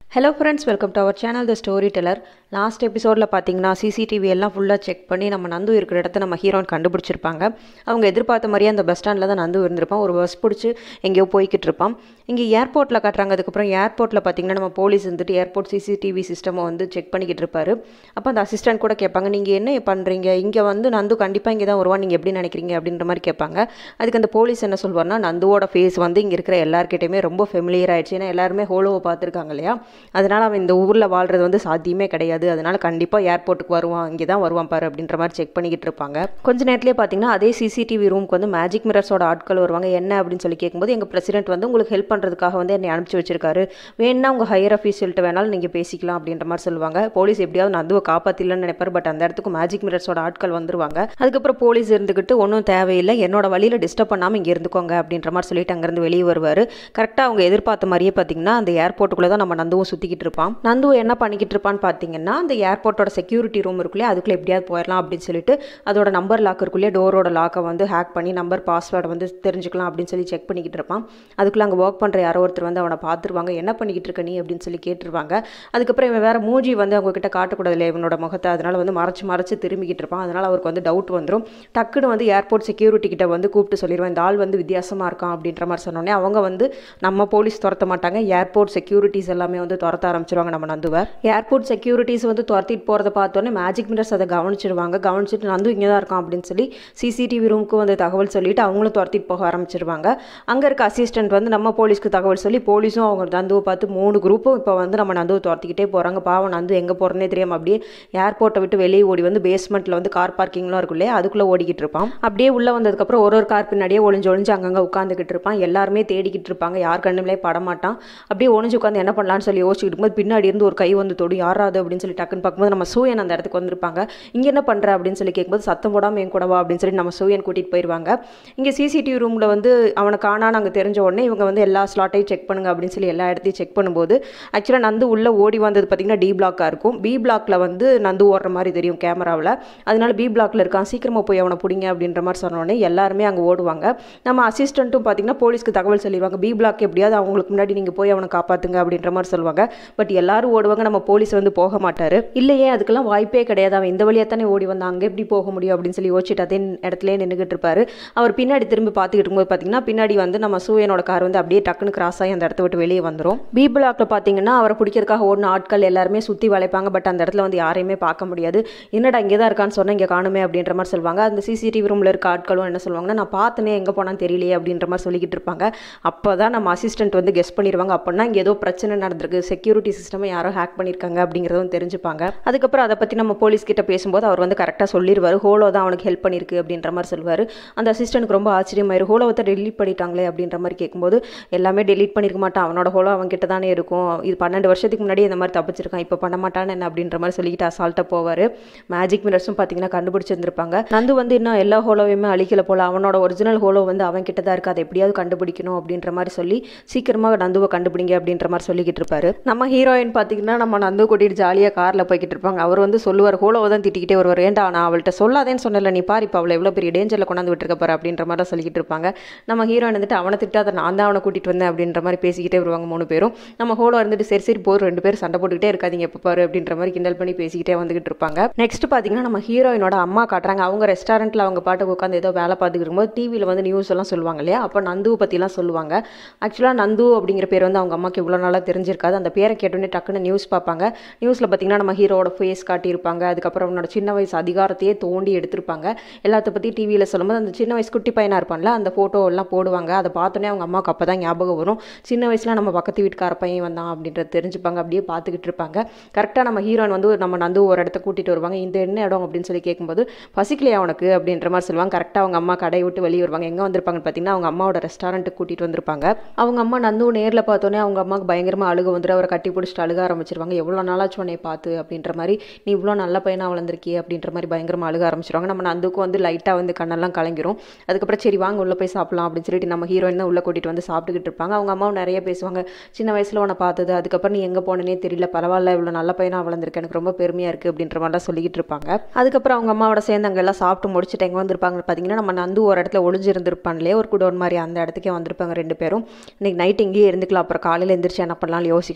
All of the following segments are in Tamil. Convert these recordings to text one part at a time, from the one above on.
hello friends welcome to our channel the story teller last எபிசோடில் பார்த்தீங்கன்னா சிசிடிவி எல்லாம் ஃபுல்லாக செக் பண்ணி நம்ம நந்து இருக்கிற இடத்த நம்ம ஹீரோன் கண்டுபிடிச்சிருப்பாங்க அவங்க எதிர்பார்த்த மாதிரியே அந்த பஸ் ஸ்டாண்டில் தான் நந்து இருந்திருப்பான் ஒரு பஸ் பிடிச்சி எங்கேயோ போய்கிட்டு இருப்பான் இங்கே ஏர்போர்ட்டில் காட்டுறாங்க அதுக்கப்புறம் ஏர்போர்ட்டில் பார்த்தீங்கன்னா நம்ம போலீஸ் வந்துட்டு ஏர்போர்ட் சிசிடிவி சிஸ்டமை வந்து செக் பண்ணிக்கிட்டு இருப்பாரு அப்போ அந்த அசிஸ்டன்ட் கூட கேட்பாங்க நீங்கள் என்ன பண்ணுறீங்க இங்கே வந்து நந்து கண்டிப்பாக இங்கே தான் வருவான் நீங்கள் எப்படி நினைக்கிறீங்க அப்படின்ற மாதிரி கேட்பாங்க அதுக்கு அந்த போலீஸ் என்ன சொல்வார்னா நந்துவோட ஃபேஸ் வந்து இங்கே இருக்கிற எல்லாருக்கிட்டையுமே ரொம்ப ஃபெமிலியர் ஆயிடுச்சு ஏன்னா எல்லாருமே ஹோலோவை பார்த்துருக்காங்க இல்லையா அதனால் அவன் இந்த ஊரில் வாழ்கிறது வந்து சாத்தியமே கிடையாது அதனால் கண்டிப்பாக ஏர்போர்ட்டுக்கு வருவான் இங்கே தான் வருவான் பாரு அப்படின்ற மாதிரி செக் பண்ணிக்கிட்டு இருப்பாங்க கொஞ்ச நேரத்துலேயே பார்த்தீங்கன்னா அதே சிசிடிவி ரூமுக்கு வந்து மேஜிக் மிரர்ஸோட ஆட்கள் வருவாங்க என்ன அப்படின்னு சொல்லி கேட்கும்போது எங்கள் பிரசிடென்ட் வந்து உங்களுக்கு ஹெல்ப் பண்ணுறதுக்காக வந்து என்னை அனுப்பிச்சி வச்சிருக்காரு வேணா உங்கள் ஹையர் அஃபீஷியல்கிட்ட வேணாலும் நீங்கள் பேசிக்கலாம் அப்படின்ற மாதிரி சொல்லுவாங்க போலீஸ் எப்படியாவது நந்துவை காப்பாற்றிடலன்னு நினைப்பார் பட் அந்த இடத்துக்கு மேஜிக் மிரர்ஸோட ஆட்கள் வந்துருவாங்க அதுக்கப்புறம் போலீஸ் இருந்துக்கிட்டு ஒன்றும் தேவையில்லை என்னோட வழியில் டிஸ்டர்ப் பண்ணாமல் இங்கே இருந்துக்கோங்க அப்படின்ற மாதிரி சொல்லிட்டு அங்கேருந்து வெளியே வருவார் கரெக்டாக அவங்க எதிர்பார்த்த மாதிரியே பார்த்தீங்கன்னா அந்த ஏர்போர்ட்டுக்குள்ளே தான் நம்ம நந்துவும் சுற்றிக்கிட்டு இருப்பான் நந்து என்ன பண்ணிக்கிட்டு இருப்பான்னு பார்த்தீங்கன்னா அந்த ஏர்போர்ட்டோட செக்யூரிட்டி ரூம் இருக்குள்ளே அதுக்குள்ளே எப்படியாவது போயிடலாம் அப்படின்னு சொல்லிட்டு அதோட நம்பர் லாக் இருக்குள்ளே டோரோட லாக்கை வந்து ஹேக் பண்ணி நம்பர் பாஸ்வேர்டை வந்து தெரிஞ்சுக்கலாம் அப்படின்னு சொல்லி செக் பண்ணிக்கிட்டு இருப்பான் அதுக்குள்ளே அங்கே ஒர்க் பண்ணுற யாரோ ஒருத்தர் வந்து அவனை பார்த்துருவாங்க என்ன பண்ணிக்கிட்டு இருக்க நீ அப்படின்னு சொல்லி கேட்டுருவாங்க அதுக்கப்புறம் இவன் வேற மூஞ்சி வந்து அவங்க கிட்ட காட்டக்கூடாது இல்லை இவனோட முகத்தை அதனால வந்து மறைச்சு மறைச்சு திரும்பிக்கிட்டு இருப்பான் அதனால அவருக்கு வந்து டவுட் வந்துடும் டக்குன்னு வந்து ஏர்போர்ட் செக்யூரிட்டி கிட்ட வந்து கூப்பிட்டு சொல்லிடுவேன் இந்த ஆள் வந்து வித்தியாசமாக இருக்கான் அப்படின்ற மாதிரி சொன்னோடனே அவங்க வந்து நம்ம போலீஸ் துரத்த மாட்டாங்க ஏர்போர்ட் செக்யூரிட்டிஸ் எல்லாமே வந்து துரத்த ஆரம்பிச்சிருவாங்க நம்ம நந்துவை ஏர்போர்ட் செக்யூரிட்டிஸ் வந்து துரத்திட்டு போகிறத பார்த்தோன்னே மேஜிக் மிரர்ஸ் அதை கவனிச்சிருவாங்க கவனிச்சிட்டு நந்து இங்கே தான் இருக்கான் அப்படின்னு சொல்லி சிசிடிவி ரூமுக்கு வந்து தகவல் சொல்லிட்டு அவங்களும் துரத்திட்டு போக ஆரம்பிச்சிருவாங்க அங்கே இருக்க அசிஸ்டன்ட் வந்து நம்ம போலீஸ்க்கு தகவல் சொல்லி போலீஸும் அவங்க நந்துவை பார்த்து மூணு குரூப்பும் இப்போ வந்து நம்ம நந்துவை துரத்திக்கிட்டே போகிறாங்க பாவம் நந்து எங்கே போகிறனே தெரியாமல் அப்படியே ஏர்போர்ட்டை விட்டு வெளியே ஓடி வந்து பேஸ்மெண்ட்டில் வந்து கார் பார்க்கிங்லாம் இருக்கும் இல்லையா அதுக்குள்ளே ஓடிக்கிட்டு இருப்பான் அப்படியே உள்ளே வந்ததுக்கப்புறம் ஒரு ஒரு கார் பின்னாடியே ஒளிஞ்சு ஒளிஞ்சு அங்கங்கே உட்காந்துக்கிட்டு இருப்பான் எல்லாருமே தேடிக்கிட்டு இருப்பாங்க யார் கண்ணுமே படமாட்டான் அப்படியே ஒளிஞ்சு உட்காந்து என்ன பண்ணலான்னு சொல்லி யோசிச்சுட்டு இருக்கும்போது பின்னாடி இருந்து ஒரு கை வந்து தொடும் யாராது அப்படின்னு சொல்லி டக்குன்னு பார்க்கும்போது நம்ம சூயன் அந்த இடத்துக்கு வந்திருப்பாங்க இங்கே என்ன பண்ணுற அப்படின்னு சொல்லி கேட்கும்போது சத்தம் போடாமல் என் கூடவா அப்படின்னு சொல்லி நம்ம சூயன் கூட்டிகிட்டு போயிடுவாங்க இங்கே சிசிடிவி ரூமில் வந்து அவனை காணான்னு அங்கே தெரிஞ்ச உடனே இவங்க வந்து எல்லா ஸ்லாட்டையும் செக் பண்ணுங்க அப்படின்னு சொல்லி எல்லா இடத்தையும் செக் பண்ணும்போது ஆக்சுவலாக நந்து உள்ளே ஓடி வந்தது பார்த்திங்கன்னா டி பிளாக்காக இருக்கும் பி பிளாக்ல வந்து நந்து ஓடுற மாதிரி தெரியும் கேமராவில் அதனால பி பிளாக்ல இருக்கான் சீக்கிரமாக போய் அவனை பிடிங்க அப்படின்ற மாதிரி சொன்ன உடனே எல்லாருமே அங்கே ஓடுவாங்க நம்ம அசிஸ்டண்ட்டும் பார்த்தீங்கன்னா போலீஸ்க்கு தகவல் சொல்லிடுவாங்க பி பிளாக் எப்படியாவது அவங்களுக்கு முன்னாடி நீங்கள் போய் அவனை காப்பாற்றுங்க அப்படின்ற மாதிரி சொல்லுவாங்க பட் எல்லாரும் ஓடுவாங்க நம்ம போலீஸ் வந்து போக மாட்டார் இல்லையே அதுக்கெல்லாம் வாய்ப்பே கிடையாது அவன் இந்த வழியாக தானே ஓடி வந்தான் அங்கே எப்படி போக முடியும் அப்படின்னு சொல்லி யோசிச்சுட்டு அதே இடத்துல நின்றுக்கிட்டு இருப்பாரு அவர் பின்னாடி திரும்பி பார்த்துக்கிட்டு இருக்கும்போது பார்த்தீங்கன்னா பின்னாடி வந்து நம்ம சூயனோட கார் வந்து அப்படியே டக்குன்னு கிராஸ் ஆகி அந்த இடத்த விட்டு வெளியே வந்துடும் பி பிளாக்ல பார்த்தீங்கன்னா அவரை பிடிக்கிறதுக்காக ஓடின ஆட்கள் எல்லாருமே சுற்றி வளைப்பாங்க பட் அந்த இடத்துல வந்து யாரையுமே பார்க்க முடியாது என்னடா இங்கே தான் இருக்கான்னு சொன்னால் இங்கே காணுமே அப்படின்ற மாதிரி சொல்லுவாங்க அந்த சிசிடிவி ரூமில் இருக்க ஆட்களும் என்ன சொல்லுவாங்கன்னா நான் பார்த்தனே எங்கே போனான்னு தெரியலையே அப்படின்ற மாதிரி சொல்லிக்கிட்டு இருப்பாங்க அப்போ தான் நம்ம அசிஸ்டன்ட் வந்து கெஸ் பண்ணிடுவாங்க அப்படின்னா இங்கே ஏதோ பிரச்சனை நடந்திருக்கு செக்யூரிட்டி சிஸ்டமை யாரோ ஹேக் பண்ணியிருக்காங்க அப்படிங்கிறதும் தெரிஞ்சுப்பாங்க அதுக்கப்புறம் அதை பற்றி நம்ம போலீஸ் கிட்ட பேசும்போது அவர் வந்து கரெக்டாக சொல்லிடுவார் ஹோலோ தான் அவனுக்கு ஹெல்ப் பண்ணியிருக்கு அப்படின்ற மாதிரி சொல்லுவார் அந்த அசிஸ்டன்ட்க்கு ரொம்ப ஆச்சரியமாயிரு ஹோலோவை தான் டெலிட் பண்ணிட்டாங்களே அப்படின்ற மாதிரி கேட்கும்போது எல்லாமே டெலிட் பண்ணியிருக்க மாட்டான் அவனோட ஹோலோ அவன் கிட்ட தானே இருக்கும் இது பன்னெண்டு வருஷத்துக்கு முன்னாடி இந்த மாதிரி தப்பிச்சிருக்கான் இப்போ பண்ண மாட்டான்னு என்ன அப்படின்ற மாதிரி சொல்லிக்கிட்டு அசால்ட்டாக போவார் மேஜிக் மிரர்ஸும் பார்த்தீங்கன்னா கண்டுபிடிச்சிருந்திருப்பாங்க நந்து வந்து இன்னும் எல்லா ஹோலோவையுமே அழிக்கல போல அவனோட ஒரிஜினல் ஹோலோ வந்து அவன் கிட்ட தான் இருக்குது அதை எப்படியாவது கண்டுபிடிக்கணும் அப்படின்ற மாதிரி சொல்லி சீக்கிரமாக நந்துவை கண்டுபிடிங்க அப்படின்ற மாதிரி சொல்லிக்கிட்டு இருப்பாரு நம்ம ஹீரோயின் பார்த்தீங்கன்னா நம்ம நந்து கூட்டிகிட்டு ஜாலியாக காரில் போய்கிட்டு இருப்பாங்க அவர் வந்து சொல்லுவார் ஹோலோவை தான் திட்டிக்கிட்டே வருவார் ஏன்டா நான் அவள்கிட்ட சொல்லாதேன்னு சொன்னல நீ பாரு இப்போ அவளை எவ்வளோ பெரிய டேஞ்சரில் கொண்டாந்து விட்டுருக்க பாரு அப்படின்ற மாதிரி தான் சொல்லிக்கிட்டு இருப்பாங்க நம்ம ஹீரோயின் வந்துட்டு அவனை திட்டாத நான் தான் அவனை கூட்டிகிட்டு வந்தேன் அப்படின்ற மாதிரி பேசிக்கிட்டே வருவாங்க மூணு பேரும் நம்ம ஹோலோ இருந்துட்டு சரி சரி போர் ரெண்டு பேரும் சண்டை போட்டுக்கிட்டே இருக்காதீங்க எப்போ பாரு அப்படின்ற மாதிரி கிண்டல் பண்ணி பேசிக்கிட்டே வந்துகிட்டு இருப்பாங்க நெக்ஸ்ட் பார்த்தீங்கன்னா நம்ம ஹீரோயினோட அம்மா காட்டுறாங்க அவங்க ரெஸ்டாரண்ட்டில் அவங்க பாட்டுக்கு உட்காந்து ஏதோ வேலை பார்த்துக்கிட்டு இருக்கும்போது டிவியில் வந்து நியூஸ் எல்லாம் சொல்லுவாங்க இல்லையா அப்போ நந்துவை பற்றிலாம் சொல்லுவாங்க ஆக்சுவலாக நந்து அப்படிங்கிற பேர் வந்து அவங்க அம்மாவுக்கு இவ்வளோ நாளாக தெரிஞ்சிருக்காது அந்த பேரை கேட்டோன்னே டக்குன்னு நியூஸ் பார்ப்பாங்க நியூஸில் பார்த்தீங்கன்னா நம்ம ஹீரோட ஃபேஸ் காட்டியிருப்பாங்க அதுக்கப்புறம் அவனோட சின்ன வயசு அதிகாரத்தையே தோண்டி எடுத்திருப்பாங்க எல்லாத்த பற்றி டிவியில் சொல்லும்போது அந்த சின்ன வயசு குட்டி பையனாக இருப்பான்ல அந்த ஃபோட்டோ எல்லாம் போடுவாங்க அதை பார்த்தோன்னே அவங்க அம்மாவுக்கு அப்போ தான் ஞாபகம் வரும் சின்ன வயசில் நம்ம பக்கத்து வீட்டுக்கார பையன் வந்தான் அப்படின்றது தெரிஞ்சுப்பாங்க அப்படியே பார்த்துக்கிட்டு இருப்பாங்க கரெக்டாக நம்ம ஹீரோயின் வந்து நம்ம நந்து ஒரு இடத்த கூட்டிகிட்டு வருவாங்க இந்த என்ன இடம் அப்படின்னு சொல்லி கேட்கும்போது பசிக்கலையா உனக்கு அப்படின்ற மாதிரி சொல்லுவாங்க கரெக்டாக அவங்க அம்மா கடையை விட்டு வெளியே வருவாங்க எங்கே வந்திருப்பாங்கன்னு பார்த்தீங்கன்னா அவங்க அம்மாவோட ரெஸ்டாரண்ட்டுக்கு கூட்டிகிட்டு வந்திருப்பாங்க அவங்க அம்மா நந்து நேரில் பார்த்தோன்னே அவங்க அம்மாவுக்கு பயங்கரமாக அழுக வந்துட்டு அவரை கட்டி பிடிச்சிட்டு அழுக ஆரம்பிச்சிருவாங்க எவ்வளோ நாளாச்சும் உன்னை பார்த்து அப்படின்ற மாதிரி நீ இவ்வளோ நல்ல பையனாக வளர்ந்துருக்கியே அப்படின்ற மாதிரி பயங்கரமாக அழுக ஆரம்பிச்சிருவாங்க நம்ம நந்துக்கும் வந்து லைட்டாக வந்து கண்ணெல்லாம் கலங்கிரும் அதுக்கப்புறம் சரி வாங்க உள்ளே போய் சாப்பிடலாம் அப்படின்னு சொல்லிட்டு நம்ம ஹீரோயின் தான் உள்ளே கூட்டிகிட்டு வந்து சாப்பிட்டுக்கிட்டு இருப்பாங்க அவங்க அம்மாவும் நிறைய பேசுவாங்க சின்ன வயசில் உன்னை பார்த்தது அதுக்கப்புறம் நீ எங்கே போனேனே தெரியல பரவாயில்ல இவ்வளோ நல்ல பையனாக வளர்ந்துருக்கு எனக்கு ரொம்ப பெருமையாக இருக்குது அப்படின்ற மாதிரிலாம் சொல்லிக்கிட்டு இருப்பாங்க அதுக்கப்புறம் அவங்க அம்மாவோட சேர்ந்து அங்கே எல்லாம் சாப்பிட்டு முடிச்சுட்டு எங்கே வந்திருப்பாங்க பார்த்தீங்கன்னா நம்ம நந்து ஒரு இடத்துல ஒளிஞ்சிருந்திருப்பான்லே ஒரு குடோன் மாதிரி அந்த இடத்துக்கே வந்திருப்பாங்க ரெண்டு பேரும் இன்னைக்கு நைட் இங்கேயே இருந்துக்கலாம் அப்புறம் காலையில் எந்திரிச்சு என்ன பண்ணலாம்னு யோசிக்கலாம்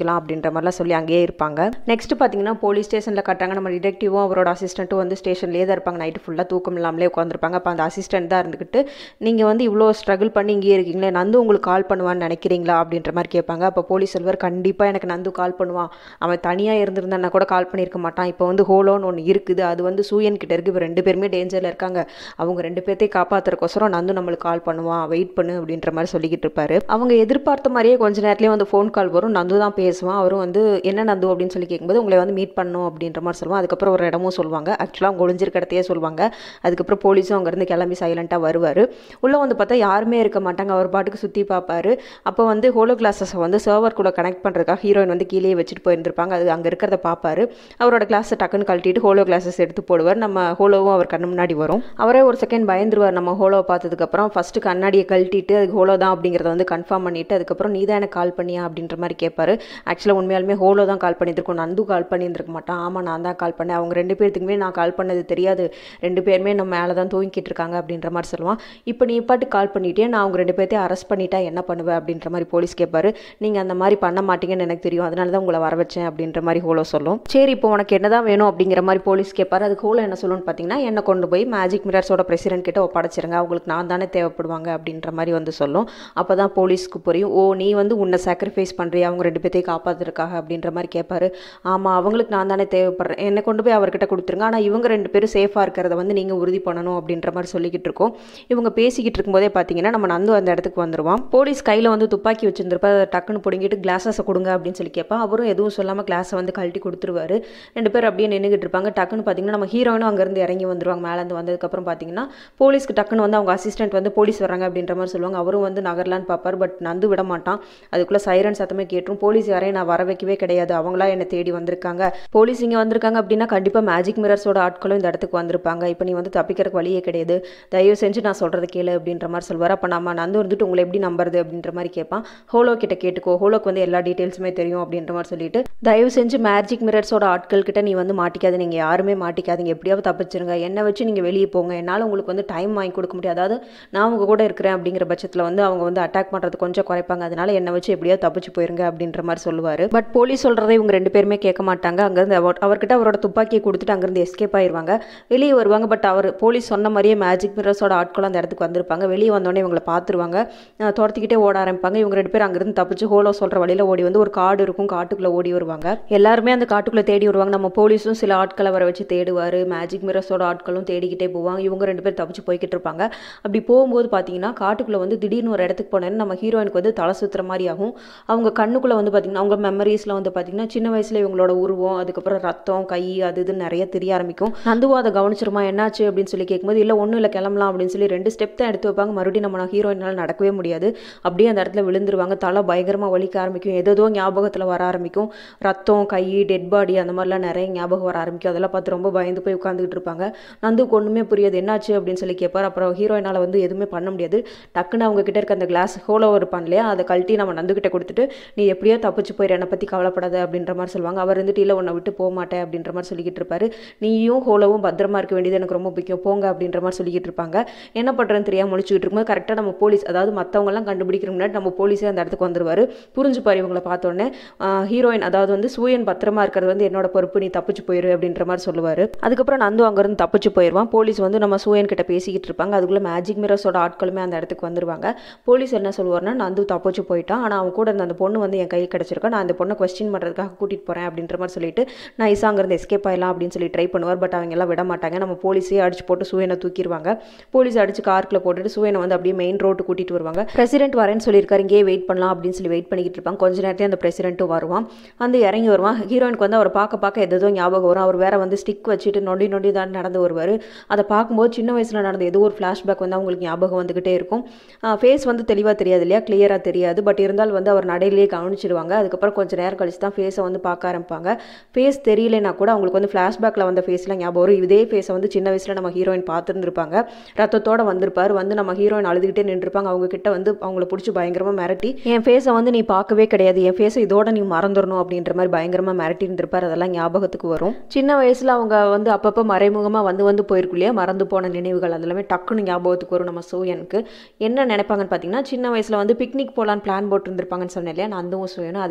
யோசிக்கலாம் அப்படின்ற மாதிரிலாம் சொல்லி அங்கேயே இருப்பாங்க நெக்ஸ்ட் பார்த்தீங்கன்னா போலீஸ் ஸ்டேஷனில் கட்டாங்க நம்ம டிடெக்டிவும் அவரோட அசிஸ்டண்ட்டும் வந்து ஸ்டேஷன்லேயே தான் இருப்பாங்க நைட்டு ஃபுல்லாக தூக்கம் இல்லாமலே உட்காந்துருப்பாங்க அப்போ அந்த அசிஸ்டன்ட் தான் இருந்துக்கிட்டு நீங்கள் வந்து இவ்வளோ ஸ்ட்ரகிள் பண்ணி இங்கேயே இருக்கீங்களே நந்து உங்களுக்கு கால் பண்ணுவான்னு நினைக்கிறீங்களா அப்படின்ற மாதிரி கேட்பாங்க அப்போ போலீஸ் சொல்வார் கண்டிப்பாக எனக்கு நந்து கால் பண்ணுவான் அவன் தனியாக இருந்திருந்தான்னா கூட கால் பண்ணியிருக்க மாட்டான் இப்போ வந்து ஹோலோன்னு ஒன்று இருக்குது அது வந்து சூயன் கிட்ட இருக்குது இப்போ ரெண்டு பேருமே டேஞ்சரில் இருக்காங்க அவங்க ரெண்டு பேர்த்தையும் காப்பாற்றுறக்கோசரம் நந்து நம்மளுக்கு கால் பண்ணுவான் வெயிட் பண்ணு அப்படின்ற மாதிரி சொல்லிக்கிட்டு இருப்பாரு அவங்க எதிர்பார்த்த மாதிரியே கொஞ்ச நேரத்துலேயே வந்து ஃபோன் கால் வரும் நந்து தான் பேசுவான் அவரும் வந்து என்ன நந்து அப்படின்னு சொல்லி கேட்கும்போது உங்களை வந்து மீட் பண்ணணும் அப்படின்ற மாதிரி சொல்லுவான் அதுக்கப்புறம் ஒரு இடமும் சொல்லுவாங்க ஆக்சுவலாக அவங்க ஒளிஞ்சிருக்க இடத்தையே சொல்லுவாங்க அதுக்கப்புறம் போலீஸும் அங்கேருந்து கிளம்பி சைலண்ட்டாக வருவார் உள்ளே வந்து பார்த்தா யாருமே இருக்க மாட்டாங்க அவர் பாட்டுக்கு சுற்றி பார்ப்பாரு அப்போ வந்து ஹோலோ கிளாஸஸை வந்து சர்வர் கூட கனெக்ட் பண்ணுறதுக்காக ஹீரோயின் வந்து கீழே வச்சுட்டு போயிருந்திருப்பாங்க அது அங்கே இருக்கிறத பார்ப்பாரு அவரோட கிளாஸை டக்குன்னு கழட்டிட்டு ஹோலோ கிளாஸஸ் எடுத்து போடுவார் நம்ம ஹோலோவும் அவர் கண்ணு முன்னாடி வரும் அவரே ஒரு செகண்ட் பயந்துருவார் நம்ம ஹோலோவை பார்த்ததுக்கப்புறம் ஃபஸ்ட்டு கண்ணாடியை கழட்டிட்டு அது ஹோலோ தான் அப்படிங்கிறத வந்து கன்ஃபார்ம் பண்ணிட்டு அதுக்கப்புறம் நீ தான் எனக்கு கால் பண்ணியா அப்படின்ற மாதிரி கேட்பாரு ஆக்சுவலாக உண்மையாலுமே ஹோலோ தான் கால் பண்ணியிருக்கும் நந்து கால் பண்ணியிருந்திருக்க மாட்டான் ஆமாம் நான் தான் கால் பண்ணேன் அவங்க ரெண்டு பேர்த்துக்குமே நான் கால் பண்ணது தெரியாது ரெண்டு பேருமே நம்ம மேலே தான் தூங்கிட்டு இருக்காங்க அப்படின்ற மாதிரி சொல்லுவான் இப்போ நீ பாட்டு கால் பண்ணிட்டே நான் அவங்க ரெண்டு பேர்த்தையும் அரெஸ்ட் பண்ணிட்டா என்ன பண்ணுவேன் அப்படின்ற மாதிரி போலீஸ் கேட்பாரு நீங்கள் அந்த மாதிரி பண்ண மாட்டீங்கன்னு எனக்கு தெரியும் அதனால தான் உங்களை வர வச்சேன் அப்படின்ற மாதிரி ஹோலோ சொல்லும் சரி இப்போ உனக்கு என்னதான் வேணும் அப்படிங்கிற மாதிரி போலீஸ் கேட்பாரு அதுக்கு ஹோலோ என்ன சொல்லுன்னு பார்த்தீங்கன்னா என்னை கொண்டு போய் மேஜிக் மிரர்ஸோட பிரசிடென்ட் கிட்ட ஒப்படைச்சிருங்க அவங்களுக்கு நான் தானே தேவைப்படுவாங்க அப்படின்ற மாதிரி வந்து சொல்லும் அப்போ தான் போலீஸ்க்கு புரியும் ஓ நீ வந்து உன்னை சாக்ரிஃபைஸ் பண்ணுறியா அவங்க ரெண்டு பேர்த்தையும் காப்பாற்றுறதுக்காக அப்படின்ற மாதிரி கேட்பாரு ஆமாம் அவங்களுக்கு நான் தானே தேவைப்படுறேன் என்னை கொண்டு போய் அவர்கிட்ட கொடுத்துருங்க ஆனால் இவங்க ரெண்டு பேரும் சேஃபாக இருக்கிறத வந்து நீங்கள் உறுதி பண்ணணும் அப்படின்ற மாதிரி சொல்லிக்கிட்டு இருக்கோம் இவங்க பேசிக்கிட்டு இருக்கும்போதே பார்த்தீங்கன்னா நம்ம நந்து அந்த இடத்துக்கு வந்துருவான் போலீஸ் கையில் வந்து துப்பாக்கி வச்சிருந்திருப்பா அதை டக்குன்னு பிடுங்கிட்டு கிளாஸஸை கொடுங்க அப்படின்னு சொல்லி கேட்பான் அவரும் எதுவும் சொல்லாமல் கிளாஸை வந்து கழட்டி கொடுத்துருவாரு ரெண்டு பேர் அப்படியே நின்றுக்கிட்டு இருப்பாங்க டக்குன்னு பார்த்தீங்கன்னா நம்ம ஹீரோயினும் அங்கேருந்து இறங்கி வந்துருவாங்க மேலேருந்து வந்ததுக்கப்புறம் பார்த்தீங்கன்னா போலீஸ்க்கு டக்குன்னு வந்து அவங்க அசிஸ்டன்ட் வந்து போலீஸ் வராங்க அப்படின்ற மாதிரி சொல்லுவாங்க அவரும் வந்து நகரலான்னு பார்ப்பார் பட் நந்து விட மாட்டான் அதுக்குள்ளே சைரன் சத்தமே கேட்டுரும் போலீஸ் யாரையும் நான் வர வைக்கவே கிடையாது அவங்களா என்னை தேடி வந்திருக்காங்க போலீஸ் இங்கே வந்திருக்காங்க அப்படின்னா கண்டிப்பாக மேஜிக் மிரர்ஸோட ஆட்களும் இந்த இடத்துக்கு வந்திருப்பாங்க இப்போ நீ வந்து தப்பிக்கிறதுக்கு வழியே கிடையாது தயவு செஞ்சு நான் சொல்கிறது கேளு அப்படின்ற மாதிரி சொல்வார் அப்போ நம்ம நந்து வந்துட்டு உங்களை எப்படி நம்புறது அப்படின்ற மாதிரி கேட்பான் ஹோலோ கிட்ட கேட்டுக்கோ ஹோலோக்கு வந்து எல்லா டீட்டெயில்ஸுமே தெரியும் அப்படின்ற மாதிரி சொல்லிட்டு தயவு செஞ்சு மேஜிக் மிரர்ஸோட ஆட்கள் கிட்ட நீ வந்து மாட்டிக்காது நீங்கள் யாருமே மாட்டிக்காதீங்க எப்படியாவது தப்பிச்சிருங்க என்னை வச்சு நீங்கள் வெளியே போங்க என்னால் உங்களுக்கு வந்து டைம் வாங்கி கொடுக்க முடியாது அதாவது நான் உங்க கூட இருக்கிறேன் அப்படிங்கிற பட்சத்தில் வந்து அவங்க வந்து அட்டாக் பண்ணுறது கொஞ்சம் குறைப்பாங்க அதனால என்னை வச்சு எப்படியாவது தப்பிச்சு போயிருங்க அப்படின்ற மாதிரி சொல்லுவார் பட் போலீஸ் சொல்கிறதை இவங்க ரெண்டு பேருமே கேட்க மாட்டாங்க அங்கேருந்து அவர் அவர்கிட்ட அவரோட துப்பாக்கியை கொடுத்துட்டு அங்கேருந்து எஸ்கேப் ஆயிருவாங்க வெளியே வருவாங்க பட் அவர் போலீஸ் சொன்ன மாதிரியே மேஜிக் மிரர்ஸோட ஆட்களும் அந்த இடத்துக்கு வந்திருப்பாங்க வெளியே வந்தோடனே இவங்களை பார்த்துருவாங்க அஹ் துரத்திக்கிட்டே ஓட ஆரம்பிப்பாங்க இவங்க ரெண்டு பேரும் அங்கேருந்து தப்பிச்சு ஹோலோ சொல்கிற வழியில் ஓடி வந்து ஒரு காடு இருக்கும் காட்டுக்குள்ளே ஓடி வருவாங்க எல்லாருமே அந்த காட்டுக்குள்ளே தேடி வருவாங்க நம்ம போலீஸும் சில ஆட்களை வர வச்சு தேடுவார் மேஜிக் மிரர்ஸோட ஆட்களும் தேடிக்கிட்டே போவாங்க இவங்க ரெண்டு பேர் தப்பிச்சு போய்கிட்டு இருப்பாங்க அப்படி போகும்போது பார்த்தீங்கன்னா காட்டுக்குள்ளே வந்து திடீர்னு ஒரு இடத்துக்கு போனேன்னு நம்ம ஹீரோயினுக்கு வந்து தலை சுத்துற மாதிரி ஆகும் அவங்க கண்ணுக்குள்ளே வந்து பார்த்தீங்கன்னா அவங்க மெமரிஸில் வந்து பார்த்தீங்கன்னா சின்ன வயசுல இவங்களோட உருவம் அதுக்கப்புறம் ரத்தம் கை அது இதுன்னு நிறைய தெரிய ஆரம்பிக்கும் நந்துவா அதை கவனிச்சிருமா என்னாச்சு அப்படின்னு சொல்லி கேட்கும்போது இல்லை ஒன்றும் இல்லை கிளம்பலாம் அப்படின்னு சொல்லி ரெண்டு ஸ்டெப் தான் எடுத்து வைப்பாங்க மறுபடியும் நம்ம ஹீரோயினால் நடக்கவே முடியாது அப்படியே அந்த இடத்துல விழுந்துருவாங்க தலை பயங்கரமாக வலிக்க ஆரம்பிக்கும் ஏதோ ஞாபகத்தில் வர ஆரம்பிக்கும் ரத்தம் கை டெட் பாடி அந்த மாதிரிலாம் நிறைய ஞாபகம் வர ஆரம்பிக்கும் அதெல்லாம் பார்த்து ரொம்ப பயந்து போய் உட்காந்துக்கிட்டு இருப்பாங்க நந்துக்கு ஒன்றுமே புரியாது என்னாச்சு அப்படின்னு சொல்லி கேட்பார் அப்புறம் ஹீரோயினால் வந்து எதுவுமே பண்ண முடியாது டக்குன்னு அவங்க கிட்ட இருக்க அந்த கிளாஸ் ஹோலோ இருப்பான் இல்லையா அதை கழட்டி நம்ம நந்துக்கிட்ட கொடுத்துட்டு நீ எப்படியோ தப்பிச்சு போயிரு என்னை பற்றி கவலைப்படாத அப்படின்ற மாதிரி சொல்லுவாங்க அவர் இருந்துட்டு இல்லை உன்னை விட்டு போக மாட்டேன் அப்படின்ற மாதிரி சொல்லிக்கிட்டு இருப்பாரு நீயும் ஹோலோவும் பத்திரமா இருக்க வேண்டியது எனக்கு ரொம்ப பிடிக்கும் போங்க அப்படின்ற மாதிரி சொல்லிக்கிட்டு இருப்பாங்க என்ன பண்ணுறதுன்னு தெரியாம முழிச்சுக்கிட்டு இருக்கும்போது கரெக்டாக நம்ம போலீஸ் அதாவது மற்றவங்கலாம் கண்டுபிடிக்கிற முன்னாடி நம்ம போலீஸே அந்த இடத்துக்கு வந்துருவாரு புரிஞ்சுப்பார் இவங்களை பார்த்தோன்னே ஹீரோயின் அதாவது வந்து சூயன் பத்திரமா இருக்கிறது வந்து என்னோட பொறுப்பு நீ தப்பிச்சு போயிரு அப்படின்ற மாதிரி சொல்லுவார் அதுக்கப்புறம் நந்து அங்கேருந்து தப்பிச்சு போயிடுவான் போலீஸ் வந்து நம்ம சூயன் கிட்ட பேசிக்கிட்டு இருப்பாங்க அதுக்குள்ளே மேஜிக் மிரர்ஸோட ஆட்களுமே அந்த இடத்துக்கு வந்துருவாங்க போலீஸ் என்ன சொல்லுவார்னா நந்து தப்பிச்சு போயிட்டான் ஆனால் அவன் கூட இருந்த அந்த பொண்ணு வந்து என் கையில் கிடச்சிருக்கா நான் அந்த பொண்ணை கொஸ்டின் பண்ணுறதுக்காக கூட்டிகிட்டு போகிறேன் அப்படின்ற மாதிரி சொல்லிட்டு நான் இசா அங்கேருந்து எஸ்கேப் ஆயிடலாம் அப்படின்னு சொல்லி ட்ரை பண்ணுவார் பட் அவங்க எல்லாம் விட மாட்டாங்க நம்ம போலீஸே அடிச்சு போட்டு சூயனை தூக்கிடுவாங்க போலீஸ் அடிச்சு கார்க்குள்ள போட்டுட்டு சூயனை வந்து அப்படியே மெயின் ரோட்டு கூட்டிட்டு வருவாங்க பிரசிடென்ட் வரேன்னு சொல்லியிருக்காரு இங்கேயே வெயிட் பண்ணலாம் அப்படின்னு சொல்லி வெயிட் பண்ணிக்கிட்டு இருப்பாங்க கொஞ்ச நேரத்தையும் அந்த பிரசிடென்ட்டும் வருவான் வந்து இறங்கி வருவான் ஹீரோயினுக்கு வந்து அவரை பார்க்க பார்க்க எதோ ஞாபகம் வரும் அவர் வேற வந்து ஸ்டிக் வச்சுட்டு நொண்டி நொண்டி தான் நடந்து வருவார் அதை பார்க்கும்போது சின்ன வயசில் நடந்த ஏதோ ஒரு ஃப்ளாஷ்பேக் வந்து அவங்களுக்கு ஞாபகம் வந்துக்கிட்டே இருக்கும் ஃபேஸ் வந்து தெளிவாக தெரியாது இல்லையா கிளியராக தெரியாது பட் இருந்தாலும் வந்து அவர் நடையிலேயே கவனிச்சிடுவாங்க அதுக்கப்புறம் கொஞ்சம் நேரம் கழிச்சு தான் ஃபேஸை வந்து பார்க்க ஆரம்பிப்பாங்க ஃபேஸ் தெரியலனா கூட அவங்களுக்கு வந்து ஃப்ளாஷ்பேக்கில் வந்த ஃபேஸ்லாம் ஞாபகம் வரும் இதே ஃபேஸை வந்து சின்ன வயசில் நம்ம ஹீரோயின் பார்த்துருந்துருப்பாங்க ரத்தத்தோட வந்திருப்பார் வந்து நம்ம ஹீரோயின் அழுதுகிட்டே நின்றுருப்பாங்க அவங்க கிட்ட வந்து அவங்கள பிடிச்சி பயங்கரமாக மிரட்டி என் ஃபேஸை வந்து நீ பார்க்கவே கிடையாது என் ஃபேஸை இதோட நீ மறந்துடணும் அப்படின்ற மாதிரி பயங்கரமாக மிரட்டி இருந்திருப்பார் அதெல்லாம் ஞாபகத்துக்கு வரும் சின்ன வயசில் அவங்க வந்து அப்பப்போ மறைமுகமாக வந்து வந்து போயிருக்கும் இல்லையா மறந்து போன நினைவுகள் அதெல்லாமே டக்குன்னு ஞாபகத்துக்கு வரும் நம்ம சூயனுக்கு என்ன நினைப்பாங்கன்னு பார்த்தீங்கன்னா சின்ன வயசில் வந்து பிக்னிக் போகலான்னு பிளான் போட்டுருந்துருப்பாங்கன்னு சொன்னேன் இல்லையா நான் அதுவும் சூயனும் அதே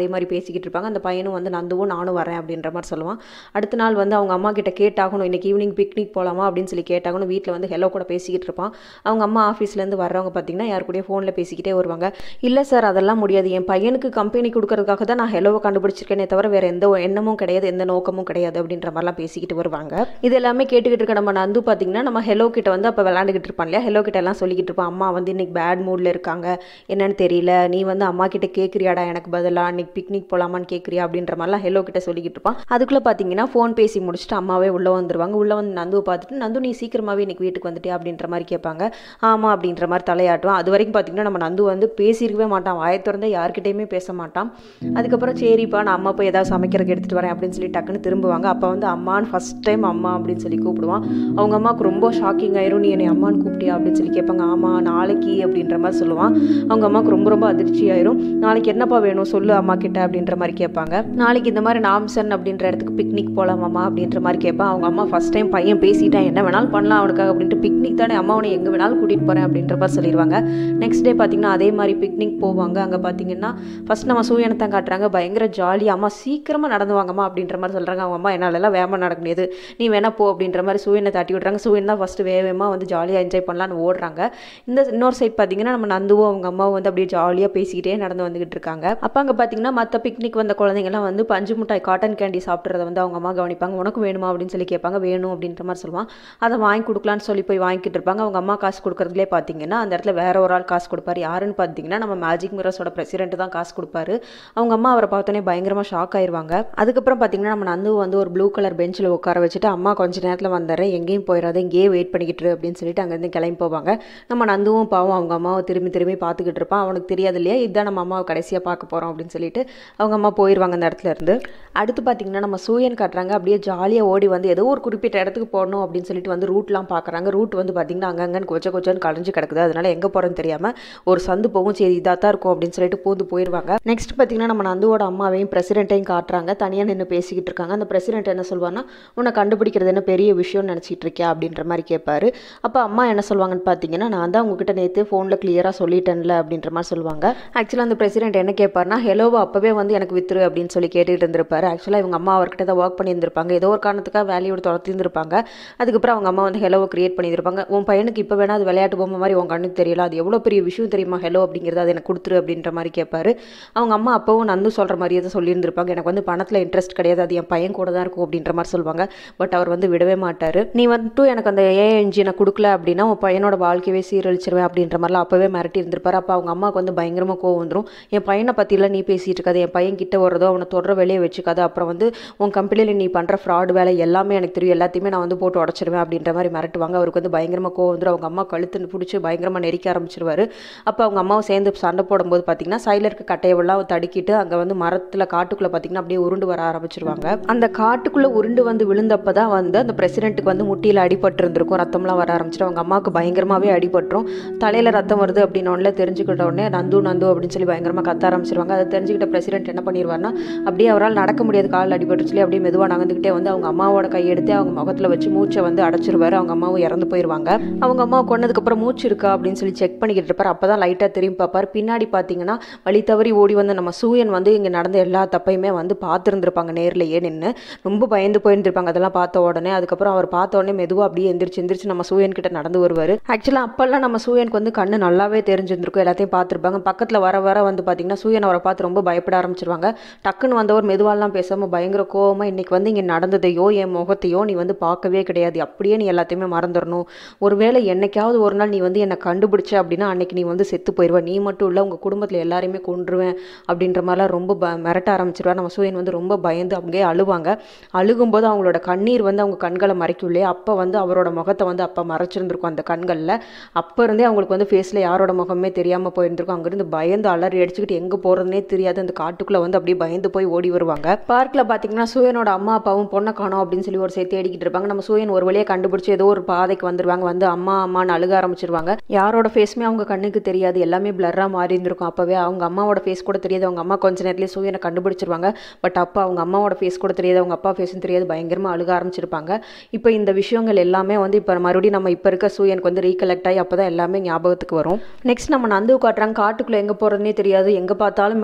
அதே மாதிரி பேசிக்கிட்டு இருப்பாங்க அந்த பையனும் வந்து நந்துவும் நானும் வரேன் அப்படின்ற மாதிரி சொல்லுவான் அடுத்த நாள் வந்து அவங்க அம்மா கிட்ட கேட்டாகணும் இன்னைக்கு ஈவினிங் பிக்னிக் போகலாமா அப்படின்னு சொல்லி கேட்டாகணும் வீட்டில் வந்து ஹெலோ கூட பேசிக்கிட்டு இருப்பான் அவங்க அம்மா ஆஃபீஸ்லேருந்து வர்றவங்க பார்த்தீங்கன்னா யார் கூடயும் ஃபோனில் பேசிக்கிட்டே வருவாங்க இல்லை சார் அதெல்லாம் முடியாது என் பையனுக்கு கம்பெனி கொடுக்கறதுக்காக தான் நான் ஹெலோவை கண்டுபிடிச்சிருக்கேனே தவிர வேறு எந்த எண்ணமும் கிடையாது எந்த நோக்கமும் கிடையாது அப்படின்ற மாதிரிலாம் பேசிக்கிட்டு வருவாங்க இது எல்லாமே கேட்டுக்கிட்டு இருக்க நம்ம நந்து பார்த்தீங்கன்னா நம்ம ஹெலோ கிட்ட வந்து அப்போ விளாண்டுக்கிட்டு இருப்பான் இல்லையா ஹெலோ கிட்ட எல்லாம் சொல்லிக்கிட்டு இருப்பான் அம்மா வந்து இன்னைக்கு பேட் மூடில் இருக்காங்க என்னன்னு தெரியல நீ வந்து அம்மா கிட்ட கேட்குறியாடா எனக்கு பதிலாக இன்னைக்கு பிக்னிக் போகலாமான்னு கேட்குறியா அப்படின்ற மாதிரிலாம் ஹெலோ கிட்ட சொல்லிக்கிட்டு இருப்பான் அதுக்குள்ளே பார்த்தீங்கன்னா ஃபோன் பேசி முடிச்சுட்டு அம்மாவே உள்ளே வந்துருவாங்க உள்ளே வந்து நந்துவை பார்த்துட்டு நந்து நீ சீக்கிரமாகவே இன்னைக்கு வீட்டுக்கு வந்துட்டியா அப்படின்ற மாதிரி கேட்பாங்க ஆமாம் அப்படின்ற மாதிரி தலையாட்டுவான் அது வரைக்கும் பார்த்தீங்கன்னா நம்ம நந்து வந்து பேசியிருக்கவே மாட்டான் வாயை திறந்தே யார்கிட்டயுமே பேச மாட்டான் அதுக்கப்புறம் சரிப்பா நான் அம்மா போய் ஏதாவது சமைக்கிறதுக்கு எடுத்துகிட்டு வரேன் அப்படின்னு சொல்லி டக்குன்னு திரும்புவாங்க அப்போ வந்து அம்மான்னு ஃபஸ்ட் டைம் அம்மா அப்படின்னு சொல்லி கூப்பிடுவான் அவங்க அம்மாவுக்கு ரொம்ப ஷாக்கிங் ஆயிரும் நீ என்னை அம்மான்னு கூப்பிட்டியா அப்படின்னு சொல்லி கேட்பாங்க ஆமாம் நாளைக்கு அப்படின்ற மாதிரி சொல்லுவான் அவங்க அம்மாவுக்கு ரொம்ப ரொம்ப அதிர்ச்சி ஆயிரும் நாளைக்கு என்னப்பா வேணும் சொல்லு அம்மா கிட்ட அப்படின்ற மாதிரி கேட்பாங்க நாளைக்கு இந்த மாதிரி நாம்சன் அப்படின்ற இடத்துக்கு பிக்னிக் போகலாமாம்மா அப்படின்ற மாதிரி கேட்பான் அவங்க அம்மா ஃபஸ்ட் டைம் பையன் பேசிட்டான் என்ன வேணாலும் பண்ணலாம் அவனுக்காக அப்படின்ட்டு பிக்னிக் தானே அம்மா அவனை எங்கே வேணாலும் கூட்டிகிட்டு போகிறேன் அப்படின்ற மாதிரி சொல்லிடுவாங்க நெக்ஸ்ட் டே பார்த்தீங்கன்னா அதே மாதிரி பிக்னிக் போவாங்க அங்கே பார்த்தீங்கன்னா ஃபஸ்ட் நம்ம சூரியனை காட்டுறாங்க பயங்கர ஜாலியாக அம்மா சீக்கிரமாக நடந்து வாங்கம்மா அப்படின்ற மாதிரி சொல்கிறாங்க அவங்க அம்மா என்னாலலாம் வேகமாக நடக்க முடியாது நீ வேணா போ அப்படின்ற மாதிரி சூரியனை தட்டி விட்றாங்க சூரியன் தான் ஃபஸ்ட்டு வேகமாக வந்து ஜாலியாக என்ஜாய் பண்ணலான்னு ஓடுறாங்க இந்த இன்னொரு சைட் பார்த்தீங்கன்னா நம்ம நந்துவும் அவங்க அம்மாவும் வந்து அப்படியே ஜாலியாக பேசிக்கிட்டே நடந்து வந்துகிட்டு இருக்காங்க அப்போ அங்கே பார்த்தீங்கன்னா மற்ற பிக்னிக் வந்த குழந்தைங்கலாம் வந்து பஞ்சு மிட்டாய் காட்டன் கேண்டி சாப்பிட்றத வந்து அவங்க அம்மா கவனிப்பாங்க உனக்கு வேணுமா அப்படின்னு சொல்லி கேட்பாங்க வேணும் அப்படின்ற மாதிரி சொல்லுவான் அதை வாங்கி கொடுக்கலான்னு சொல்லி போய் வாங்கிட்டு இருப்பாங்க அவங்க அம்மா காசு கொடுக்குறதுலே பார்த்தீங்கன்னா அந்த இடத்துல வேற ஒரு ஆள் காசு கொடுப்பாரு யாருன்னு பார்த்தீங்கன்னா நம்ம மேஜிக் மிரர்ஸோட பிரசிடென்ட் தான் காசு கொடுப்பாரு அவங்க அம்மா அவரை பார்த்தோன்னே பயங்கரமாக ஷாக் ஆயிருவாங்க அதுக்கப்புறம் பார்த்தீங்கன்னா நம்ம நந்து வந்து ஒரு ப்ளூ கலர் பெஞ்சில் உட்கார வச்சுட்டு அம்மா கொஞ்ச நேரத்தில் வந்துடுறேன் எங்கேயும் போயிடாத இங்கேயே வெயிட் பண்ணிக்கிட்டு இரு அப்படின்னு சொல்லிட்டு அங்கேருந்து கிளம்பி போவாங்க நம்ம நந்துவும் பாவம் அவங்க அம்மாவை திரும்பி திரும்பி பார்த்துக்கிட்டு இருப்பான் அவனுக்கு தெரியாது இல்லையா இதுதான் நம்ம அம்மாவை கடைசியாக பார்க்க போகிறோம் அப்படின்னு சொல்லிட்டு அவங்க அம்மா போயிடுவாங்க அந்த இடத்துல இருந்து அடுத்து பார்த்தீங்கன்னா நம்ம சூரியன் காட்டுறாங்க அப்படியே ஜாலியாக ஓடி வந்து ஏதோ ஒரு குறிப்பிட்ட இடத்துக்கு போகணும் அப்படின்னு சொல்லிட்டு வந்து ரூட்லாம் பார்க்குறாங்க ரூட் வந்து பார்த்தீங்கன்னா அங்கங்கன்னு கொச்ச கொச்சன்னு கலைஞ்சு கிடக்குது அதனால எங்கே போகிறேன்னு தெரியாமல் ஒரு சந்து போகும் சரி இதாக தான் இருக்கும் அப்படின்னு சொல்லிட்டு பூந்து போயிடுவாங்க நெக்ஸ்ட் பார்த்தீங்கன்னா நம்ம நந்துவோட அம்மாவையும் பிரசிடென்ட்டையும் காட்டுறாங்க தனியாக நின்று பேசிக்கிட்டு இருக்காங்க அந்த பிரசிடென்ட் என்ன சொல்வான்னா உன்னை கண்டுபிடிக்கிறது என்ன பெரிய விஷயம்னு நினச்சிட்டு இருக்கியா அப்படின்ற மாதிரி கேட்பாரு அப்போ அம்மா என்ன சொல்லுவாங்கன்னு பார்த்தீங்கன்னா நான் தான் உங்ககிட்ட நேற்று ஃபோனில் கிளியராக சொல்லிட்டேன்ல அப்படின்ற மாதிரி சொல்லுவாங்க ஆக்சுவலாக அந்த பிரசிடென்ட் என்ன கேட்பாருன்னா ஹெலோவை அப்போவே வந்து எனக்கு வித்துரு அப்படின்னு சொல்லி கேட்டுட்டு இருந்திருப்பாரு ஆக்சுவலாக இவங்க அம்மா அவர்கிட்ட தான் ஒர்க் பண்ணியிருந்திருப்பாங்க ஏதோ ஒரு காரணத்துக்காக வேலையோட துரத்திருந்திருப்பாங்க அதுக்கப்புறம் அவங்க அம்மா வந்து ஹெலோவை கிரியேட் பண்ணியிருப்பாங்க உன் பையனுக்கு இப்போ வேணா அது விளையாட்டு பொம்மை மாதிரி உன் கண்ணுக்கு தெரியல அது எவ்வளோ பெரிய விஷயம் தெரியுமா ஹெலோ அப்படிங்கிறது அதை எனக்கு கொடுத்துரு அப்படின்ற மாதிரி கேட்பாரு அவங்க அம்மா அப்பவும் நந்து சொல்கிற மாதிரியே தான் சொல்லியிருந்திருப்பாங்க எனக்கு வந்து பணத்தில் இன்ட்ரெஸ்ட் கிடையாது அது என் பையன் கூட தான் இருக்கும் அப்படின்ற மாதிரி சொல்லுவாங்க பட் அவர் வந்து விடவே மாட்டார் நீ வந்துட்டு எனக்கு அந்த ஏ என்ஜினை கொடுக்கல அப்படின்னா உன் பையனோட வாழ்க்கையவே சீரழிச்சிருவேன் அப்படின்ற மாதிரிலாம் அப்போவே மிரட்டி இருந்திருப்பாரு அப்போ அவங்க அம்மாவுக்கு வந்து பயங்கரமாக கோவம் வந்துடும் என் பையனை பற்றிலாம் நீ பேசிகிட்டு இருக்காது என் பையன் கிட்ட வர்றதோ அவனை தொடர வெளியே வச்சுக்காது அப்புறம் வந்து உன் கம்பெனியில் நீ பண்ணுற ஃப்ராட் வேலை எல்லாமே எனக்கு தெரியும் எல்லாத்தையுமே நான் வந்து போட்டு உடச்சிருவேன் அப்படின்ற மாதிரி மிரட்டுவாங்க அவருக்கு வந்து பயங்கரமாக கோவம் வந்துடும் அவங்க அம்மா கழுத்து பிடிச்சி பயங்கரமாக நெரிக்க ஆரம்பிச்சிருவாரு அப்போ அவங்க அம்மாவும் சேர்ந்து சண்டை போடும்போது பார்த்தீங்கன்னா சைடில் இருக்க கட்டையெல்லாம் தடுக்கிட்டு அங்கே வந்து மரத்தில் காட்டுக்குள்ளே பார்த்தீங்கன்னா அப்படியே உருண்டு வர ஆரம்பிச்சிருவாங்க அந்த காட்டுக்குள்ளே உருண்டு வந்து விழுந்தப்போ தான் வந்து அந்த பிரசிடென்ட்டுக்கு வந்து முட்டியில் அடிபட்டு இருந்திருக்கும் ரத்தம்லாம் வர ஆரம்பிச்சிடும் அவங்க அம்மாவுக்கு பயங்கரமாகவே அடிபட்டுரும் தலையில் ரத்தம் வருது அப்படின்னு தெரிஞ்சுக்கிட்ட உடனே நந்து நந்து அப்படின்னு சொல்லி பயங்கரமாக கத்த ஆரம்பிச்சிருவாங்க அதை தெரிஞ்சுக்கிட்ட பிரசிடென்ட் என்ன பண்ணிடுவார்னா அப்படியே அவரால் நடக்க முடியாது காலில் அடிபட்டு சொல்லி அப்படியே மெதுவாக நகர்ந்துக்கிட்டே வந்து அவங்க அம்மாவோட கையெடுத்து அவங்க முகத்தில் வச்சு மூச்சை வந்து அடைச்சிருவாரு அவங்க அம்மாவும் இறந்து போயிடுவாங்க அவங்க அம்மா கொன்னதுக்கப்புறம் மூச்சு இருக்கா அப்படின்னு சொல்லி செக் பண்ணிக்கிட்டு இருப்பார் அப்போ தான் லைட்டாக திரும்பி பார்ப்பார் பின்னாடி பார்த்தீங்கன்னா வழி தவறி ஓடி வந்து நம்ம சூரியன் வந்து இங்கே நடந்த எல்லா தப்பையுமே வந்து பார்த்துருந்துருப்பாங்க நேர்லையே நின்று ரொம்ப பயந்து போயிருந்திருப்பாங்க அதெல்லாம் பார்த்த உடனே அதுக்கப்புறம் அவர் பார்த்த உடனே மெதுவாக அப்படியே எந்திரிச்சு எந்திரிச்சு நம்ம சூரியன் கிட்ட நடந்து வருவார் ஆக்சுவலாக அப்போல்லாம் நம்ம சூரியனுக்கு வந்து கண்ணு நல்லாவே தெரிஞ்சிருந்திருக்கும் எல்லாத்தையும் பார்த்துருப்பாங்க பக்கத்தில் வர வர வந்து பார்த்தீங்கன்னா சூரியன் அவரை பார்த்து ரொம்ப பயப்பட ஆரம்பிச்சிருவாங்க டக்குன்னு வந்தவர் மெதுவாலாம் பேசாமல் பயங்கர கோவமாக இன்னைக்கு வந்து இங்கே நடந்ததையோ என் முகத்தையோ நீ வந்து பார்க்கவே கிடையாது அப்படியே நீ எல்லாத்தையுமே மறந்துடணும் ஒருவேளை என்னைக்காவது ஒரு நாள் நீ வந்து என்னை கண்டுபிடிச்ச அப்படின்னா அன்னைக்கு நீ வந்து செத்து போயிடுவ நீ மட்டும் இல்லை உங்கள் குடும்பத்தில் எல்லாரையுமே கொன்றுவேன் அப்படின்ற மாதிரிலாம் ரொம்ப ப மிரட்ட ஆரம்பிச்சிருவா நம்ம சூரியன் வந்து ரொம்ப பயந்து அப்படியே அழுவாங்க அழுகும்போது அவங்களோட கண்ணீர் வந்து அவங்க கண்களை மறைக்கும் இல்லையா அப்போ வந்து அவரோட முகத்தை வந்து அப்போ மறைச்சிருந்திருக்கும் அந்த கண்களில் அப்போ இருந்தே அவங்களுக்கு வந்து ஃபேஸில் யாரோட முகமே தெரியாமல் போயிருந்திருக்கும் அங்கேருந்து பயந்து அலறி அடிச்சுக்கிட்டு எங்கே போகிறதுனே தெரியாது அந்த காட்டுக்குள்ளே வந்து அப்படியே பயந்து போய் ஓடி வருவாங்க பார்க்கில் பார்த்தீங்கன்னா சூரியனோட அம்மா அப்பாவும் பொண்ணை காணோம் அப்படின்னு சொல்லி ஒரு சேர்த்து தேடிக்கிட்டு இருப்பாங்க நம்ம சூரியன் ஒரு வழியாக கண்டுபிடிச்சி ஏதோ ஒரு பாதைக்கு வந்துருவாங்க வந்து அம்மா அம்மான்னு அழுக ஆரம்பிச்சிருவாங்க யாரோட ஃபேஸுமே அவங்க கண்ணுக்கு தெரியாது எல்லாமே பிளர்ராக மாறி இருந்திருக்கும் அப்போவே அவங்க அம்மாவோட ஃபேஸ் கூட தெரியாது அவங்க அம்மா கொஞ்ச நேரத்துலேயே சூரியனை கண்டுபிடிச்சிருவாங்க பட் அப்போ அவங்க அம்மாவோட ஃபேஸ் கூட தெரியாது அவங்க அப்பா ஃபேஸும் தெரியாது பயங்கரமாக அழுக ஆரம்பிச்சிருப்பாங்க இப்போ இந்த விஷயங்கள் எல்லாமே வந்து இப்போ மறுபடியும் நம்ம இப்போ இருக்க சூரியனுக்கு வந்து ரீகலெக்ட் ஆகி அப்போ தான் எல்லாமே ஞாபகத்துக்கு வரும் நெக்ஸ்ட் நம்ம நந்து காட்டுறாங்க காட்டுக்குள்ளே எங்கே போகிறதுனே தெரியாது எங்கே பார்த்தாலும் மேஜிக் மிரர்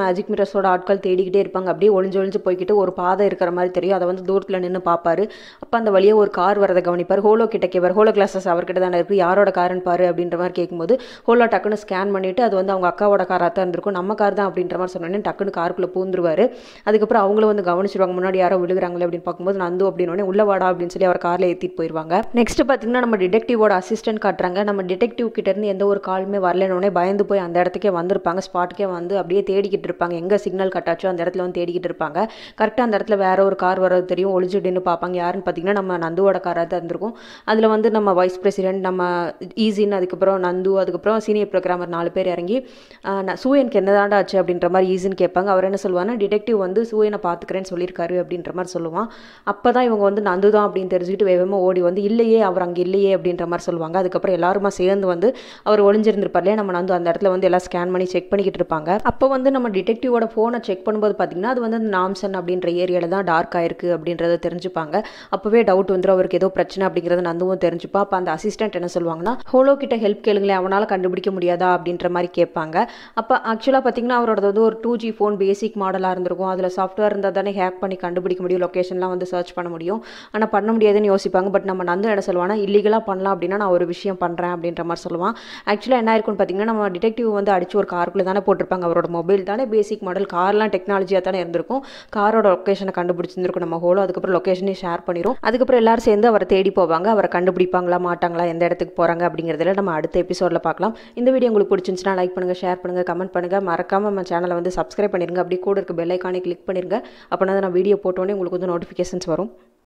ட்ரெஸ்ஸோட ஆட்கள் தேடிக்கிட்டே இருப்பாங்க அப்படியே ஒளிஞ்சு ஒளிஞ்சு போய்கிட்டு ஒரு பாதை இருக்கிற மாதிரி தெரியும் அதை வந்து தூரத்தில் நின்று பார்ப்பாரு அப்போ அந்த வழியே ஒரு கார் வரதை கவனிப்பார் ஹோலோ கிட்ட கேட்பார் ஹோலோ கிளாஸஸ் அவர்கிட்ட தானே இருக்குது யாரோட காருன்னு பாரு அப்படின்ற மாதிரி கேட்கும்போது ஹோலோ டக்குன்னு ஸ்கேன் பண்ணிவிட்டு அது வந்து அவங்க அக்காவோட காராக தான் இருந்திருக்கும் நம்ம கார் தான் அப்படின்ற மாதிரி சொன்னோன்னே டக்குன்னு காருக்குள்ளே பூந்துருவார் அதுக்கப்புறம் அவங்களும் வந்து கவனிச்சிருவாங்க முன்னாடி யாரோ விழுகிறாங்களே அப்படின்னு பார்க்கும்போது நந்து அப்படின்னு உள்ள வாடா அப்படின்னு சொல்லி அவர் காரில் ஏற்றிட்டு போயிடுவாங்க நெக்ஸ்ட் பார்த்தீங்கன்னா நம்ம டிடெக்டிவோட அசிஸ்டன்ட் காட்டுறாங்க நம்ம டிடெக்டிவ் கிட்ட இருந்து எந்த ஒரு காலுமே வரலனோடனே பயந்து போய் அந்த இடத்துக்கே வந்திருப்பாங்க ஸ்பாட்டுக்கே வந்து அப்படியே தேடிக்கிட்டு இருப்பாங்க எங்கே சிக்னல் கட்டாச்சோ அந்த இடத்துல வந்து தேடிக்கிட்டு இருப்பாங்க கரெக்டாக அந்த இடத்துல வேற ஒரு கார் வர்றது தெரியும் ஒளிஞ்சுடின்னு பார்ப்பாங்க யாருன்னு பார்த்தீங்கன்னா நம்ம நந்துவோட காராக தான் இருந்திருக்கும் அதில் வந்து நம்ம வைஸ் பிரசிடென்ட் நம்ம ஈஸின்னு அதுக்கப்புறம் நந்து அதுக்கப்புறம் சீனியர் ப்ரோக்ராமர் நாலு பேர் இறங்கி ஆஹ், நான் சூயனுக்கு என்னதாண்டா ஆச்சு அப்படின்ற மாதிரி ஈஸின்னு கேட்பாங்க அவர் என்ன சொல்லுவாங்கன்னா டிடெக்டிவ் வந்து சூயனை பார்த்துக்கிறேன்னு சொல்லியிருக்காரு அப்படின்ற மாதிரி சொல்லுவான் அப்போ தான் இவங்க வந்து நந்து தான் அப்படின்னு தெரிஞ்சுக்கிட்டு வேகமாக ஓடி வந்து இல்லையே அவர் அங்கே இல்லையே அப்படின்ற மாதிரி சொல்லுவாங்க அதுக்கப்புறம் எல்லாருமா சேர்ந்து வந்து அவர் ஒளிஞ்சிருந்திருப்பார் இல்லையா நம்ம நந்து அந்த இடத்துல வந்து எல்லாம் ஸ்கேன் பண்ணி செக் பண்ணிக்கிட்டு இருப்பாங்க அப்போ வந்து நம்ம டிடெக்டிவோட ஃபோனை செக் பண்ணும்போது பார்த்தீங்கன்னா அது வந்து அந்த நாம்சன் அப்படின்ற ஏரியாவில் தான் டார்க் ஆயிருக்கு அப்படின்றத தெரிஞ்சுப்பாங்க அப்போவே டவுட் வந்துடும் அவருக்கு ஏதோ பிரச்சனை அப்படிங்கிறத நந்துவும் தெரிஞ்சுப்பா அப்போ அந்த அசிஸ்டன்ட் என்ன சொல்லுவாங்கன்னா ஹோலோ கிட்ட ஹெல்ப் கேளுங்களேன் அவனால் கண்டுபிடிக்க முடியாதா அப்படின்ற மாதிரி கேட்பாங்க அப்போ ஆக்சுவலாக பார்த்தீங்கன்னா அவரோட வந்து ஒரு டூ ஜி ஃபோன் பேசிக் மாடலாக இருந்திருக்கும் அதில் சாஃப்ட்வேர் இருந்தால் தானே ஹேக் பண்ணி கண்டுபிடிக்க முடியும் லொக்கேஷன்லாம் வந்து சர்ச் பண்ண முடியும் ஆனால் பண்ண முடியாதுன்னு யோசிப்பாங்க பட் நம்ம நந்து என்ன சொல்லுவானா இல்லீகலாக பண்ணலாம் அப்படின்னா நான் ஒரு விஷயம் பண்ணுறேன் அப்படின்ற மாதிரி சொல்லுவான் ஆக்சுவலாக என்ன இருக்குன்னு பார்த்தீங்கன்னா நம்ம டிடெக்டிவ் வந்து அடிச்சு ஒரு காருக்குள்ளே தானே போட்டிருப்பாங்க அவரோட மொபைல் தானே பேசிக் மாடல் கார்லாம் டெக்னாலஜியாக தானே இருந்திருக்கும் காரோட லொக்கேஷனை கண்டுபிடிச்சிருந்திருக்கும் நம்ம ஹோலோ அதுக்கப்புறம் லொக்கேஷனையும் ஷேர் பண்ணிடும் அதுக்கப்புறம் எல்லாரும் சேர்ந்து அவரை தேடி போவாங்க அவரை கண்டுபிடிப்பாங்களா மாட்டாங்களா எந்த இடத்துக்கு போகிறாங்க அப்படிங்கிறதுல நம்ம அடுத்த எபிசோடில் பார்க்கலாம் இந்த வீடியோ உங்களுக்கு பிடிச்சிருந்துச்சுன்னா லைக் பண்ணுங்கள் ஷேர் பண்ணுங்கள் கமெண்ட் பண்ணுங்கள் மறக்காமல் நம்ம சேனலை வந்து சப்ஸ்கிரைப் பண்ணிருங்க அப்படியே கூட இருக்க பெல் ஐக்கானை கிளிக் பண்ணிருங்க அப்போனா நான் வீடியோ போட்டோன்னே உங்களுக்கு வந்து நோட்டிஃபிகேஷன்ஸ் வரும்